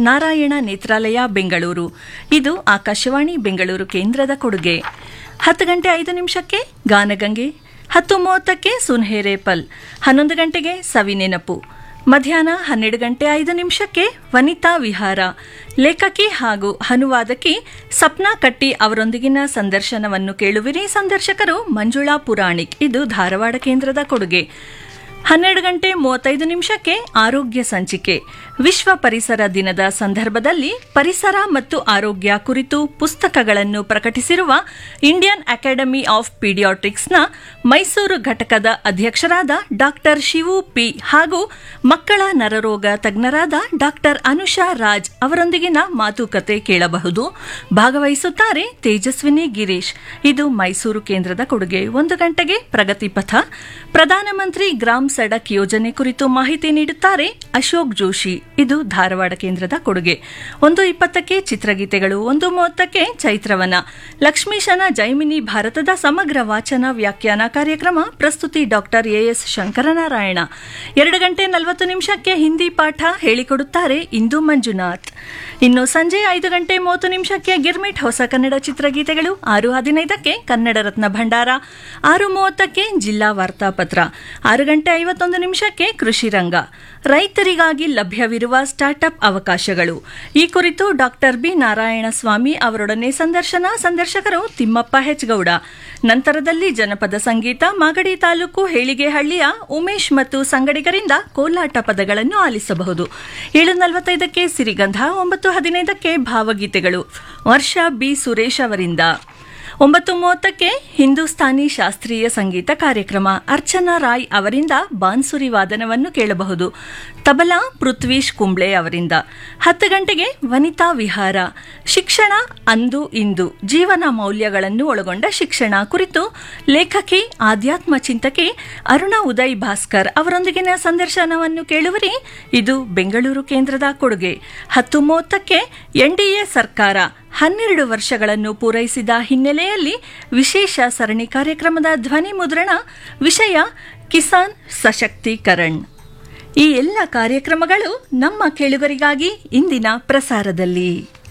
ನಾರಾಯಣ ನೇತ್ರಾಲಯ ಬೆಂಗಳೂರು ಇದು ಆಕಾಶವಾಣಿ ಬೆಂಗಳೂರು ಕೇಂದ್ರದ ಕೊಡುಗೆ ಹತ್ತು ಗಂಟೆ ಐದು ನಿಮಿಷಕ್ಕೆ ಗಾನಗಂಗೆ ಹತ್ತು ಮೂವತ್ತಕ್ಕೆ ಸುನ್ಹೇರೇಪಲ್ ಹನ್ನೊಂದು ಗಂಟೆಗೆ ಸವಿ ನೆನಪು ಮಧ್ಯಾಹ್ನ ಹನ್ನೆರಡು ಗಂಟೆ ಐದು ನಿಮಿಷಕ್ಕೆ ವನಿತಾ ವಿಹಾರ ಲೇಖಕಿ ಹಾಗೂ ಅನುವಾದಕಿ ಸಪ್ನಾ ಕಟ್ಟಿ ಅವರೊಂದಿಗಿನ ಸಂದರ್ಶನವನ್ನು ಕೇಳುವಿರಿ ಸಂದರ್ಶಕರು ಮಂಜುಳಾ ಪುರಾಣಿಕ್ ಇದು ಧಾರವಾಡ ಕೇಂದ್ರದ ಕೊಡುಗೆ ಹನ್ನೆರಡು ಗಂಟೆ ಮೂವತ್ತೈದು ನಿಮಿಷಕ್ಕೆ ಆರೋಗ್ಯ ಸಂಚಿಕೆ ವಿಶ್ವ ಪರಿಸರ ದಿನದ ಸಂದರ್ಭದಲ್ಲಿ ಪರಿಸರ ಮತ್ತು ಆರೋಗ್ಯ ಕುರಿತು ಪುಸ್ತಕಗಳನ್ನು ಪ್ರಕಟಿಸಿರುವ ಇಂಡಿಯನ್ ಅಕಾಡೆಮಿ ಆಫ್ ಪೀಡಿಯಾಟ್ರಿಕ್ಸ್ನ ಮೈಸೂರು ಘಟಕದ ಅಧ್ಯಕ್ಷರಾದ ಡಾಕ್ಟರ್ ಶಿವು ಪಿ ಹಾಗೂ ಮಕ್ಕಳ ನರರೋಗ ತಜ್ಞರಾದ ಡಾಕ್ಟರ್ ಅನುಷಾ ರಾಜ್ ಅವರೊಂದಿಗಿನ ಮಾತುಕತೆ ಕೇಳಬಹುದು ಭಾಗವಹಿಸುತ್ತಾರೆ ತೇಜಸ್ವಿನಿ ಗಿರೀಶ್ ಇದು ಮೈಸೂರು ಕೇಂದ್ರದ ಕೊಡುಗೆ ಒಂದು ಗಂಟೆಗೆ ಪ್ರಗತಿ ಪಥ ಪ್ರಧಾನಮಂತ್ರಿ ಗ್ರಾಮ್ ಸಡಕ್ ಯೋಜನೆ ಕುರಿತು ಮಾಹಿತಿ ನೀಡುತ್ತಾರೆ ಅಶೋಕ್ ಜೋಶಿ ಇದು ಧಾರವಾಡ ಕೇಂದ್ರದ ಕೊಡುಗೆ ಒಂದು ಇಪ್ಪತ್ತಕ್ಕೆ ಚಿತ್ರಗೀತೆಗಳು ಒಂದು ಮೂವತ್ತಕ್ಕೆ ಚೈತ್ರವನ ಲಕ್ಷ್ಮೀಶನ ಜೈಮಿನಿ ಭಾರತದ ಸಮಗ್ರ ವಾಚನ ವ್ಯಾಖ್ಯಾನ ಕಾರ್ಯಕ್ರಮ ಪ್ರಸ್ತುತಿ ಡಾಕ್ಟರ್ ಎಎಸ್ ಶಂಕರನಾರಾಯಣ ಎರಡು ಗಂಟೆ ನಲವತ್ತು ನಿಮಿಷಕ್ಕೆ ಹಿಂದಿ ಪಾಠ ಹೇಳಿಕೊಡುತ್ತಾರೆ ಇಂದು ಮಂಜುನಾಥ್ ಇನ್ನು ಸಂಜೆ ಐದು ಗಂಟೆ ಮೂವತ್ತು ನಿಮಿಷಕ್ಕೆ ಗಿರ್ಮಿಟ್ ಹೊಸ ಕನ್ನಡ ಚಿತ್ರಗೀತೆಗಳು ಆರು ಹದಿನೈದಕ್ಕೆ ಕನ್ನಡ ರತ್ನ ಭಂಡಾರ ಆರು ಮೂವತ್ತಕ್ಕೆ ಜಿಲ್ಲಾ ವಾರ್ತಾಪತ್ರ ಆರು ಗಂಟೆ ಐವತ್ತೊಂದು ನಿಮಿಷಕ್ಕೆ ಕೃಷಿ ರಂಗ ರೈತರಿಗಾಗಿ ಲಭ್ಯವಿರುವ ಸ್ಟಾರ್ಟ್ಅಪ್ ಅವಕಾಶಗಳು ಈ ಕುರಿತು ಡಾಕ್ಟರ್ ಬಿ ನಾರಾಯಣ ಸ್ವಾಮಿ ಅವರೊಡನೆ ಸಂದರ್ಶನ ಸಂದರ್ಶಕರು ತಿಮ್ಮಪ್ಪ ಹೆಚ್ಗೌಡ ನಂತರದಲ್ಲಿ ಜನಪದ ಸಂಗೀತ ಮಾಗಡಿ ತಾಲೂಕು ಹೇಳಿಗೆಹಳ್ಳಿಯ ಉಮೇಶ್ ಮತ್ತು ಸಂಗಡಿಗರಿಂದ ಕೋಲಾಟ ಪದಗಳನ್ನು ಆಲಿಸಬಹುದು ಏಳು ನಲವತ್ತೈದಕ್ಕೆ ಸಿರಿಗಂಧ ಒಂಬತ್ತು ಹದಿನೈದಕ್ಕೆ ಭಾವಗೀತೆಗಳು ವರ್ಷ ಬಿ ಸುರೇಶ್ ಅವರಿಂದ ಒಂಬತ್ತು ಮೂವತ್ತಕ್ಕೆ ಹಿಂದೂಸ್ತಾನಿ ಶಾಸ್ತ್ರೀಯ ಸಂಗೀತ ಕಾರ್ಯಕ್ರಮ ಅರ್ಚನಾ ರಾಯ್ ಅವರಿಂದ ಬಾನ್ಸುರಿ ವಾದನವನ್ನು ಕೇಳಬಹುದು ತಬಲಾ ಪೃಥ್ವೀಶ್ ಕುಂಬ್ಳೆ ಅವರಿಂದ ಹತ್ತು ಗಂಟೆಗೆ ವನಿತಾ ವಿಹಾರ ಶಿಕ್ಷಣ ಅಂದು ಇಂದು ಜೀವನ ಮೌಲ್ಯಗಳನ್ನು ಒಳಗೊಂಡ ಶಿಕ್ಷಣ ಕುರಿತು ಲೇಖಕಿ ಆಧ್ಯಾತ್ಮ ಚಿಂತಕಿ ಅರುಣಾ ಉದಯ್ ಭಾಸ್ಕರ್ ಅವರೊಂದಿಗಿನ ಸಂದರ್ಶನವನ್ನು ಕೇಳುವರಿ ಇದು ಬೆಂಗಳೂರು ಕೇಂದ್ರದ ಕೊಡುಗೆ ಹತ್ತು ಮೂವತ್ತಕ್ಕೆ ಎನ್ಡಿಎ ಸರ್ಕಾರ ಹನ್ನೆರಡು ವರ್ಷಗಳನ್ನು ಪೂರೈಸಿದ ಹಿನ್ನೆಲೆಯಲ್ಲಿ ವಿಶೇಷ ಸರಣಿ ಕಾರ್ಯಕ್ರಮದ ಧ್ವನಿ ಮುದ್ರಣ ವಿಷಯ ಕಿಸಾನ್ ಸಶಕ್ತೀಕರಣ್ ಈ ಎಲ್ಲ ಕಾರ್ಯಕ್ರಮಗಳು ನಮ್ಮ ಕೇಳುಗರಿಗಾಗಿ ಇಂದಿನ ಪ್ರಸಾರದಲ್ಲಿ